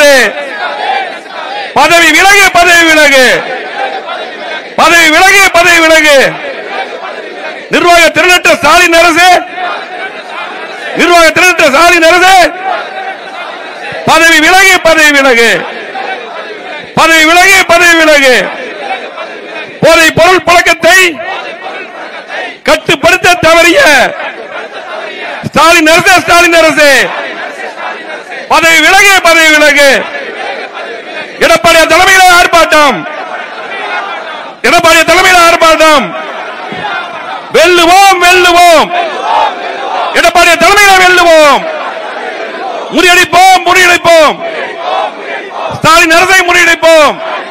நசுக்காதே பதவி விலகு பதவி விலகு பதவி விலகு பதவி விலகு நிர்வாக திறனற்ற ஸ்டாலின் அரசு நிர்வாக திறனற்ற ஸ்டாலின் அரசு பதவி விலகு பதவி விலகு பதவி விலகு பதவி விலகு போதை பொருள் பழக்கத்தை கட்டுப்படுத்த தவறிய ஸ்டாலின் அரசு ஸ்டாலின் அரசு பதவி விலகு பதவி விலகு எடப்பாடி தலைமையில ஆர்ப்பாட்டம் எடப்பாடி தலைமையில ஆர்ப்பாட்டம் வெல்லுவோம் வெல்லுவோம் எடப்பாடி தலைமையில வெல்லுவோம் முறியடிப்போம் முறியடிப்போம் ஸ்டாலின் அரசை முறியடிப்போம்